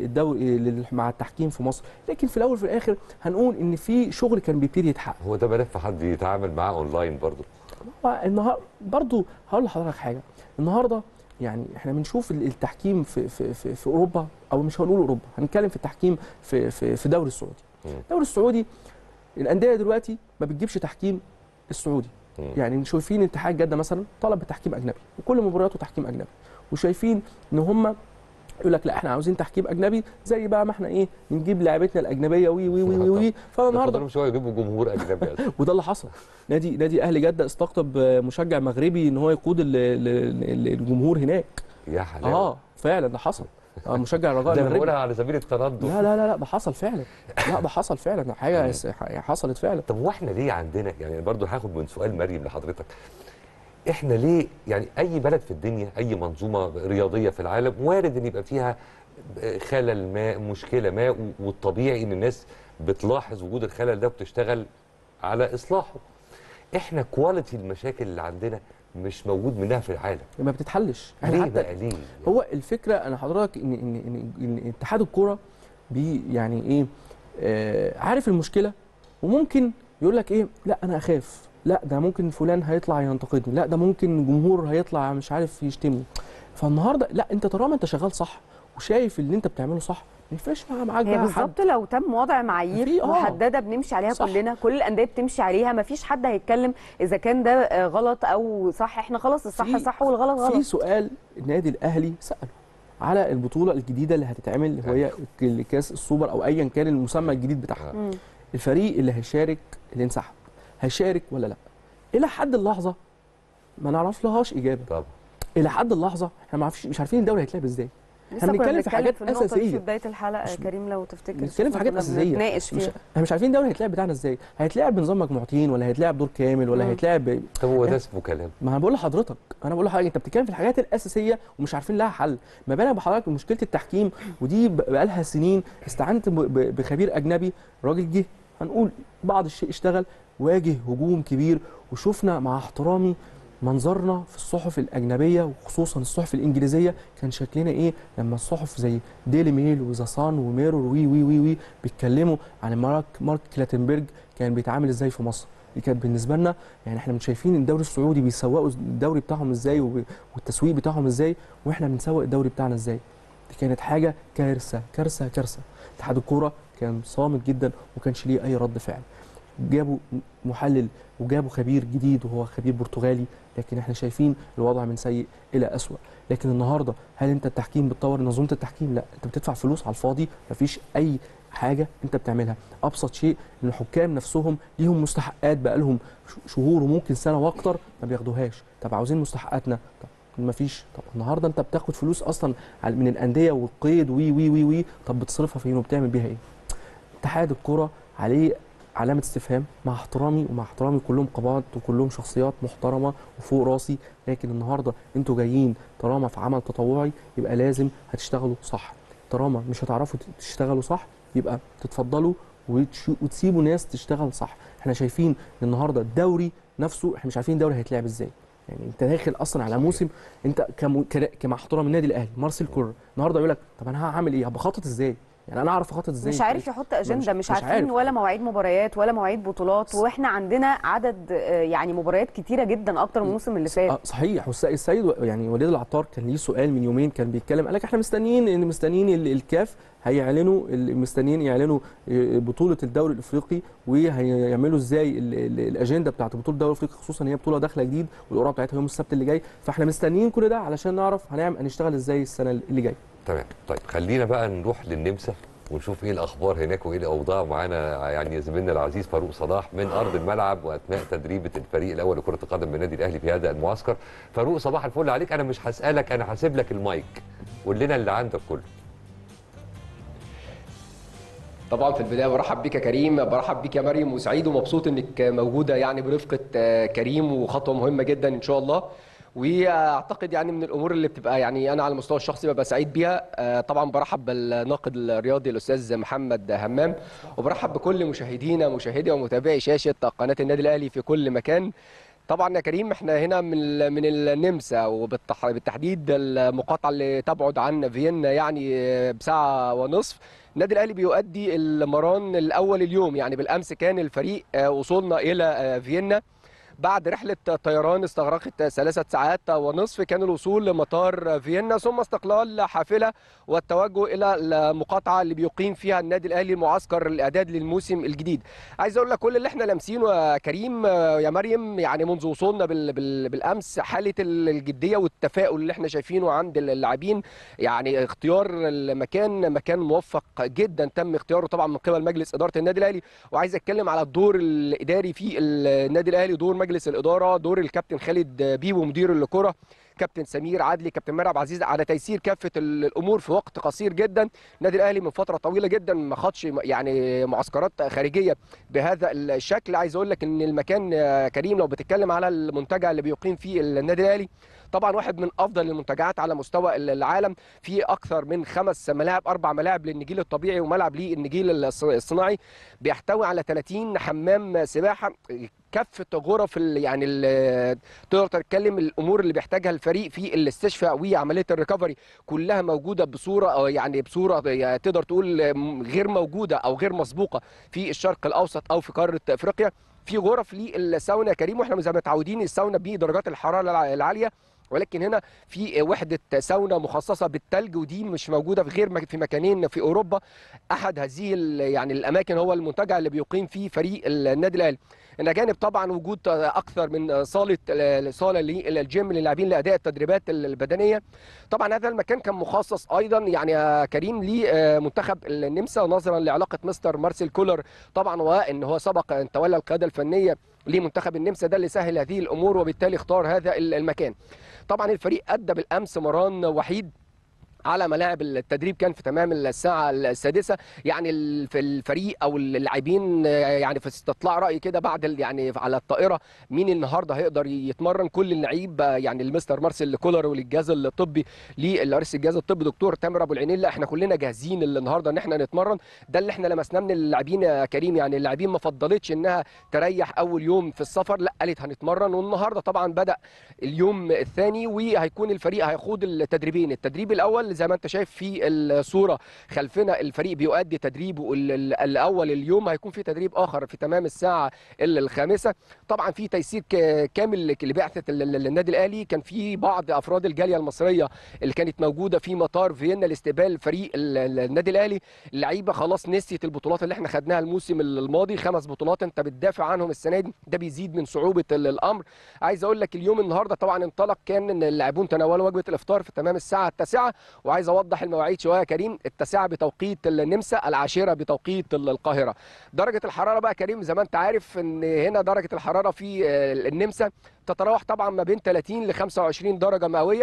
للدوري مع التحكيم في مصر لكن في الاول وفي الاخر هنقول ان في شغل كان بيبتدي يتحقق هو ده ملف حد يتعامل معاه اونلاين برضه النهارده برضه هقول لحضرتك حاجه النهارده يعني احنا بنشوف التحكيم في في في, في اوروبا او مش هنقول اوروبا هنتكلم في التحكيم في في في الدوري السعودي الدوري السعودي الانديه دلوقتي ما بتجيبش تحكيم السعودي يعني شايفين اتحاد جده مثلا طلب بتحكيم اجنبي وكل مبارياته تحكيم اجنبي وشايفين ان هم يقول لك لا احنا عاوزين تحكيم اجنبي زي بقى ما احنا ايه بنجيب لعيبتنا الاجنبيه وي وي وي وي فانا النهارده شويه يجيبوا جمهور اجنبي وده اللي حصل نادي نادي اهلي جده استقطب مشجع مغربي ان هو يقود الجمهور هناك يا حلاوه اه فعلا ده حصل اه مشجع الرجاء ده بقولها على سبيل التردد لا لا لا لا ده حصل فعلا لا ده حصل فعلا حاجه حصلت فعلا طب واحنا ليه عندنا يعني برضو هاخد من سؤال مريم لحضرتك احنا ليه يعني اي بلد في الدنيا اي منظومه رياضيه في العالم وارد ان يبقى فيها خلل ما مشكله ما والطبيعي ان الناس بتلاحظ وجود الخلل ده وبتشتغل على اصلاحه احنا كواليتي المشاكل اللي عندنا مش موجود منها في العالم ما بتتحلش ليه بقى ليه هو الفكره انا حضرتك ان ان ان, إن اتحاد الكوره بي يعني ايه آه عارف المشكله وممكن يقول لك ايه لا انا اخاف لا ده ممكن فلان هيطلع ينتقدني لا ده ممكن جمهور هيطلع مش عارف يشتمني فالنهارده لا انت طالما انت شغال صح وشايف اللي انت بتعمله صح ما يفرقش معاك هي بالظبط لو تم وضع معايير محدده بنمشي عليها صح. كلنا كل الانديه بتمشي عليها ما فيش حد هيتكلم اذا كان ده غلط او صح احنا خلاص الصح صح والغلط غلط في سؤال النادي الاهلي ساله على البطوله الجديده اللي هتتعمل وهي كاس السوبر او ايا كان المسمى الجديد بتاعها الفريق اللي هيشارك اللي انسحب هيشارك ولا لا الى حد اللحظه ما نعرف لهاش اجابه طبعا الى حد اللحظه احنا ما مش عارفين الدوري هيتلعب ازاي احنا بنتكلم في حاجات في اساسيه في بدايه الحلقه يا كريم لو تفتكر بنتكلم في حاجات اساسيه بنتناقش فيها مش احنا مش عارفين الدوري هيتلعب بتاعنا ازاي هيتلعب بنظام مجموعتين ولا هيتلعب دور كامل ولا هيتلعب ب... طب هو ده اسمه كلام ما انا بقول لحضرتك انا بقول لحضرتك انت بتتكلم في الحاجات الاساسيه ومش عارفين لها حل ما بالك بحضرتك مشكله التحكيم ودي بقى لها سنين استعنت بخبير اجنبي راجل جه هنقول بعض الشيء اشتغل واجه هجوم كبير وشفنا مع احترامي منظرنا في الصحف الاجنبيه وخصوصا الصحف الانجليزيه كان شكلنا ايه لما الصحف زي ديلي ميل وذا صن وميرور وي وي وي وي بيتكلموا عن مارك مارك كلاتنبرج كان بيتعامل ازاي في مصر دي كانت بالنسبه لنا يعني احنا مش شايفين الدوري السعودي بيسوقوا الدوري بتاعهم ازاي والتسويق بتاعهم ازاي واحنا بنسوق الدوري بتاعنا ازاي دي كانت حاجه كارثه كارثه كارثه اتحاد الكوره كان صامت جدا وما كانش ليه اي رد فعل جابوا محلل وجابوا خبير جديد وهو خبير برتغالي لكن احنا شايفين الوضع من سيء الى اسوء لكن النهارده هل انت التحكيم بتطور منظومه التحكيم لا انت بتدفع فلوس على الفاضي مفيش اي حاجه انت بتعملها ابسط شيء ان الحكام نفسهم ليهم مستحقات بقى لهم شهور وممكن سنه واكتر ما بياخدوهاش طب عاوزين مستحقاتنا طب ما فيش طب النهارده انت بتاخد فلوس اصلا من الانديه والقيد وي وي وي وي طب بتصرفها فين وبتعمل بيها ايه اتحاد الكره عليه علامه استفهام مع احترامي ومع احترامي كلهم قبائل وكلهم شخصيات محترمه وفوق راسي لكن النهارده انتوا جايين طالما في عمل تطوعي يبقى لازم هتشتغلوا صح طالما مش هتعرفوا تشتغلوا صح يبقى تتفضلوا وتشو- وتسيبوا ناس تشتغل صح احنا شايفين النهارده الدوري نفسه احنا مش عارفين الدوري هيتلعب ازاي يعني انت داخل اصلا على صحيح. موسم انت كم... ك- كمع احترام النادي الاهلي مارسيل كولر النهارده يقول لك طب انا هعمل ايه؟ بخطط ازاي؟ يعني انا اعرف اخطط ازاي؟ مش عارف يحط اجنده مش, مش عارفين عارف. ولا مواعيد مباريات ولا مواعيد بطولات واحنا عندنا عدد آه، يعني مباريات كتيره جدا اكتر من الموسم اللي فات آه صحيح والسيد السيد و- يعني وليد العطار كان ليه سؤال من يومين كان بيتكلم قال لك احنا مستنيين ان مستنيين ال- الكاف هيعلنوا ال- مستنيين يعلنوا آه، بطوله الدوري الافريقي وهيعملوا ازاي ال- ال- الاجنده بتاعت بطوله الدوري الافريقي خصوصا ان هي بطوله داخله جديد والقرعه بتاعتها يوم السبت اللي جاي فاحنا مستنيين كل ده علشان نعرف هنعمل هنشتغل ازاي السنه اللي جايه تمام طيب خلينا بقى نروح للنمسا ونشوف ايه الاخبار هناك وايه الاوضاع معانا يعني زميلنا العزيز فاروق صلاح من ارض الملعب واثناء تدريبه الفريق الاول لكره القدم بالنادي الاهلي في هذا المعسكر فاروق صباح الفل عليك انا مش هسالك انا هسيب لك المايك قول لنا اللي عندك كله طبعا في البدايه برحب بك يا كريم برحب بك يا مريم وسعيد ومبسوط انك موجوده يعني برفقه آه، كريم وخطوه مهمه جدا ان شاء الله واعتقد يعني من الامور اللي بتبقى يعني انا على المستوى الشخصي ببقى سعيد بيها آه، طبعا برحب بالناقد الرياضي الاستاذ محمد همام وبرحب بكل مشاهدينا مشاهدي ومتابعي شاشه قناه النادي الاهلي في كل مكان طبعا يا كريم احنا هنا من ال- من النمسا وبالتحديد المقاطعه اللي تبعد عن فيينا يعني آه، بساعه ونصف النادي الاهلي بيؤدي المران الاول اليوم يعني بالامس كان الفريق آه، وصولنا الى آه، فيينا بعد رحلة طيران استغرقت ثلاثة ساعات ونصف كان الوصول لمطار فيينا ثم استقلال حافلة والتوجه إلى المقاطعة اللي بيقيم فيها النادي الأهلي معسكر الإعداد للموسم الجديد عايز أقول لك كل اللي احنا لامسينه يا كريم آه، يا مريم يعني منذ وصولنا بال بال بالأمس حالة الجدية والتفاؤل اللي احنا شايفينه عند اللاعبين يعني اختيار المكان مكان موفق جدا تم اختياره طبعا من قبل مجلس إدارة النادي الأهلي وعايز اتكلم على الدور الاداري في النادي الاهلي دور مجلس الاداره دور الكابتن خالد بيبو مدير الكره كابتن سمير عدلي كابتن مرعب عزيز على تيسير كافه ال- الامور في وقت قصير جدا النادي الاهلي من فتره طويله جدا ما خدش يعني معسكرات خارجيه بهذا الشكل عايز اقول لك ان المكان يا كريم لو بتتكلم على المنتجع اللي بيقيم فيه النادي الاهلي طبعا واحد من افضل المنتجعات على مستوى العالم في اكثر من خمس ملاعب اربع ملاعب للنجيل الطبيعي وملعب للنجيل الص- الصناعي بيحتوي على 30 حمام سباحه كافه غرف ال- يعني ال- تقدر تتكلم الامور اللي بيحتاجها الفريق في الاستشفاء وعمليه الريكفري كلها موجوده بصوره أو يعني بصوره يعني تقدر تقول م- غير موجوده او غير مسبوقه في الشرق الاوسط او في قاره افريقيا في غرف للساونا يا كريم واحنا زي ما متعودين الساونا بدرجات الحراره الع- العاليه ولكن هنا في وحده ساونا مخصصه بالثلج ودي مش موجوده في غير مك- في مكانين في اوروبا احد هذه ال- يعني الاماكن هو المنتجع اللي بيقيم فيه فريق النادي الاهلي الى جانب طبعا وجود اكثر من صاله صاله للجيم للاعبين لاداء التدريبات البدنيه طبعا هذا المكان كان مخصص ايضا يعني يا كريم لمنتخب النمسا نظرا لعلاقه مستر مارسيل كولر طبعا وان هو سبق ان تولى القياده الفنيه لمنتخب النمسا ده اللي سهل هذه الامور وبالتالي اختار هذا المكان طبعا الفريق ادى بالامس مران وحيد على ملاعب التدريب كان في تمام الساعة السادسة يعني ال- في الفريق أو اللاعبين آه، يعني في استطلاع رأي كده بعد ال- يعني على الطائرة مين النهاردة هيقدر يتمرن كل اللعيب آه، يعني المستر مارسيل كولر والجهاز الطبي لرئيس الجهاز الطبي دكتور تامر أبو العينين لا احنا كلنا جاهزين النهاردة إن احنا نتمرن ده اللي احنا لمسناه من اللاعبين يا كريم يعني اللاعبين ما فضلتش إنها تريح أول يوم في السفر لا قالت هنتمرن والنهاردة طبعا بدأ اليوم الثاني وهيكون الفريق هيخوض التدريبين التدريب الاول زي ما انت شايف في الصوره خلفنا الفريق بيؤدي تدريبه ال- ال- الاول اليوم هيكون في تدريب اخر في تمام الساعه ال- الخامسه طبعا في تيسير ك- كامل لبعثه ال- ال- النادي الاهلي كان في بعض افراد الجاليه المصريه اللي كانت موجوده في مطار فيينا لاستقبال فريق ال- ال- النادي الاهلي اللعيبه خلاص نسيت البطولات اللي احنا خدناها الموسم الماضي خمس بطولات انت بتدافع عنهم السنه دي ده بيزيد من صعوبه ال- الامر عايز اقول لك اليوم النهارده طبعا انطلق كان ان اللاعبون تناولوا وجبه الافطار في تمام الساعه التاسعه وعايز اوضح المواعيد شويه يا كريم التاسعه بتوقيت النمسا العاشره بتوقيت ال- القاهره درجه الحراره بقى يا كريم زي ما انت عارف ان هنا درجه الحراره في آه، النمسا تتراوح طبعا ما بين 30 ل 25 درجه مئويه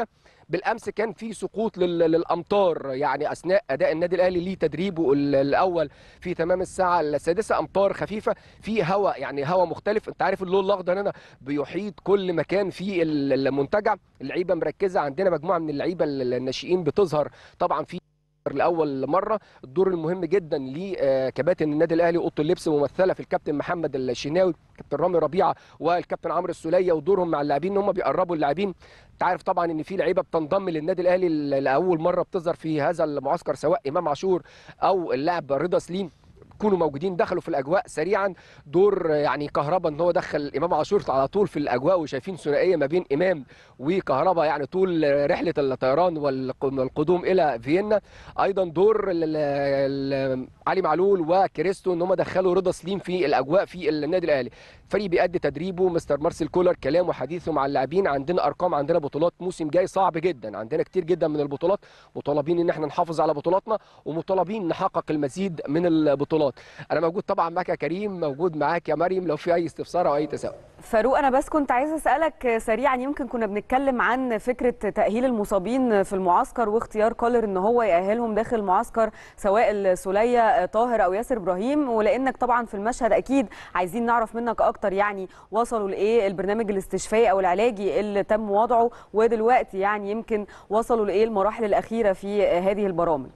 بالامس كان في سقوط لل- للامطار يعني اثناء اداء النادي الاهلي ليه تدريبه ال- الاول في تمام الساعه السادسه امطار خفيفه في هواء يعني هواء مختلف انت عارف اللون الاخضر هنا بيحيط كل مكان في ال- المنتجع اللعيبه مركزه عندنا مجموعه من اللعيبه ال- الناشئين بتظهر طبعا في لاول مره الدور المهم جدا لكباتن النادي الاهلي اوضه اللبس ممثله في الكابتن محمد الشناوي كابتن رامي ربيعه والكابتن عمرو السوليه ودورهم مع اللاعبين ان هم بيقربوا اللاعبين انت عارف طبعا ان في لعيبه بتنضم للنادي الاهلي لاول مره بتظهر في هذا المعسكر سواء امام عاشور او اللاعب رضا سليم يكونوا موجودين دخلوا في الاجواء سريعا دور يعني كهربا ان هو دخل امام عاشور على طول في الاجواء وشايفين ثنائيه ما بين امام وكهربا يعني طول رحله الطيران والقدوم الى فيينا ايضا دور ال- ال- علي معلول وكريستو ان هم دخلوا رضا سليم في الاجواء في النادي الاهلي فريق بيأدي تدريبه مستر مارسيل كولر كلامه وحديثه مع اللاعبين عندنا ارقام عندنا بطولات موسم جاي صعب جدا عندنا كتير جدا من البطولات مطالبين ان احنا نحافظ على بطولاتنا ومطالبين نحقق المزيد من البطولات انا موجود طبعا معاك يا كريم موجود معاك يا مريم لو في اي استفسار او اي تساؤل فاروق انا بس كنت عايزه اسالك سريعا يمكن كنا بنتكلم عن فكره تاهيل المصابين في المعسكر واختيار كولر ان هو ياهلهم داخل المعسكر سواء السوليه طاهر او ياسر ابراهيم ولانك طبعا في المشهد اكيد عايزين نعرف منك اكتر يعني وصلوا لايه البرنامج الاستشفائي او العلاجي اللي تم وضعه ودلوقتي يعني يمكن وصلوا لايه المراحل الاخيره في هذه البرامج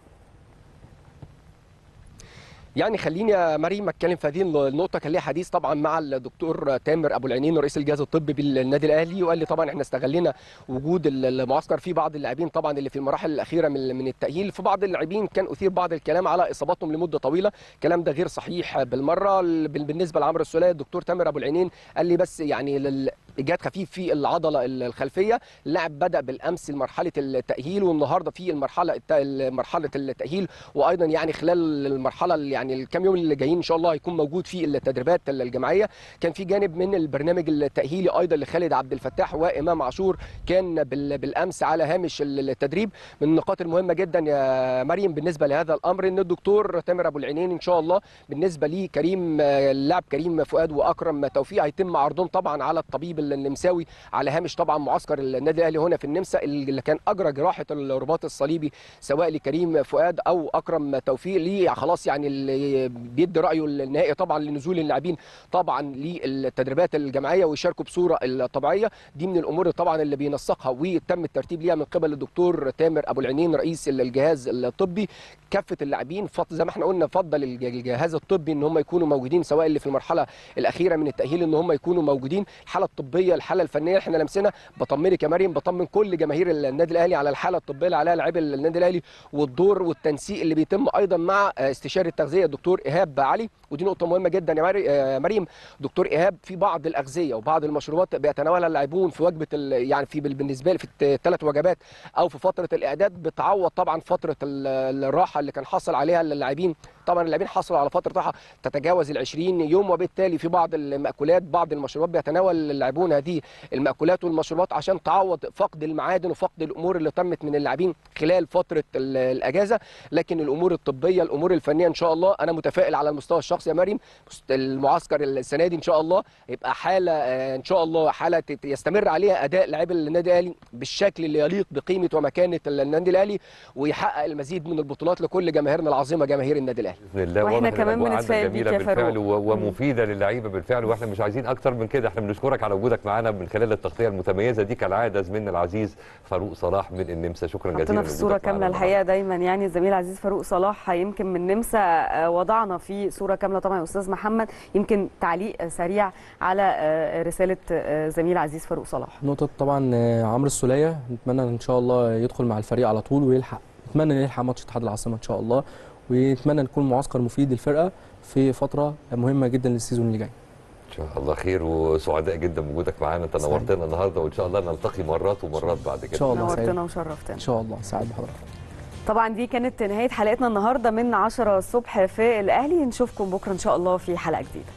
يعني خليني يا مريم اتكلم في هذه النقطه كان ليا حديث طبعا مع الدكتور تامر ابو العينين رئيس الجهاز الطبي بالنادي الاهلي وقال لي طبعا احنا استغلينا وجود المعسكر في بعض اللاعبين طبعا اللي في المراحل الاخيره من من التاهيل في بعض اللاعبين كان اثير بعض الكلام على اصاباتهم لمده طويله الكلام ده غير صحيح بالمره بالنسبه لعمرو السوليه الدكتور تامر ابو العينين قال لي بس يعني لل- اجهاد خفيف في العضله الخلفيه اللاعب بدا بالامس مرحله التاهيل والنهارده في المرحله الت- مرحله التاهيل وايضا يعني خلال المرحله اللي يعني الكام يوم اللي جايين ان شاء الله هيكون موجود في التدريبات الجماعيه كان في جانب من البرنامج التاهيلي ايضا لخالد عبد الفتاح وامام عاشور كان بال- بالامس على هامش التدريب من النقاط المهمه جدا يا مريم بالنسبه لهذا الامر ان الدكتور تامر ابو العينين ان شاء الله بالنسبه لي كريم اللاعب كريم فؤاد واكرم توفيق هيتم عرضهم طبعا على الطبيب النمساوي على هامش طبعا معسكر النادي الاهلي هنا في النمسا اللي كان اجرى جراحه الرباط الصليبي سواء لكريم فؤاد او اكرم توفيق ليه خلاص يعني اللي بيدي رايه النهائي طبعا لنزول اللاعبين طبعا للتدريبات الجماعيه ويشاركوا بصوره الطبيعيه دي من الامور طبعا اللي بينسقها وتم الترتيب ليها من قبل الدكتور تامر ابو العينين رئيس الجهاز الطبي كافه اللاعبين فضل زي ما احنا قلنا فضل الج- الجهاز الطبي ان هم يكونوا موجودين سواء اللي في المرحله الاخيره من التاهيل ان هم يكونوا موجودين الحاله الطبيه الحاله الفنيه احنا لمسنا بطمنك يا مريم بطمن كل جماهير النادي الاهلي على الحاله الطبيه اللي عليها لاعبي النادي الاهلي والدور والتنسيق اللي بيتم ايضا مع استشاري التغذيه الدكتور ايهاب علي ودي نقطه مهمه جدا يا مري- يا مريم دكتور ايهاب في بعض الاغذيه وبعض المشروبات بيتناولها اللاعبون في وجبه ال- يعني في بال- بالنسبه لي في الثلاث وجبات او في فتره الاعداد بتعوض طبعا فتره ال- الراحه اللي كان حصل عليها اللاعبين طبعا اللاعبين حصلوا على فتره راحه تتجاوز ال 20 يوم وبالتالي في بعض المأكولات بعض المشروبات بيتناول اللاعبون هذه المأكولات والمشروبات عشان تعوض فقد المعادن وفقد الامور اللي تمت من اللاعبين خلال فتره ال- الاجازه لكن الامور الطبيه الامور الفنيه ان شاء الله انا متفائل على المستوى الشخصي يا مريم مست- المعسكر السنه دي ان شاء الله يبقى حاله آه، ان شاء الله حاله تت- يستمر عليها اداء لاعبي النادي الاهلي بالشكل اللي يليق بقيمه ومكانه النادي الاهلي ويحقق المزيد من البطولات لكل جماهيرنا العظيمه جماهير النادي الاهلي باذن الله وإحنا واضح إن كمان الأجواء عندك بنتفائل بيك جميله يا بالفعل فاروق. و- ومفيده للعيبه بالفعل واحنا مش عايزين اكتر من كده احنا بنشكرك على وجودك معانا من خلال التغطيه المتميزه دي كالعاده زميلنا العزيز فاروق صلاح من النمسا شكرا جزيلا حطينا في الصوره لوجودك معانا كامله الحقيقه دايما يعني الزميل العزيز فاروق صلاح يمكن من نمسا آه، وضعنا في صوره كامله طبعا يا استاذ محمد يمكن تعليق سريع على آه، رساله آه، زميل العزيز فاروق صلاح نقطة طبعا آه، عمرو السولية نتمنى ان شاء الله يدخل مع الفريق على طول ويلحق نتمنى ان يلحق ماتش اتحاد العاصمة ان شاء الله ونتمنى نكون معسكر مفيد للفرقة في فترة مهمة جدا للسيزون اللي جاي ان شاء الله خير وسعداء جدا بوجودك معانا انت سعيد. نورتنا النهارده وان شاء الله نلتقي مرات ومرات بعد كده ان شاء الله سعيد نورتنا وشرفتنا ان شاء الله سعيد بحضرتك طبعا دي كانت نهايه حلقتنا النهارده من 10 الصبح في الاهلي نشوفكم بكره ان شاء الله في حلقه جديده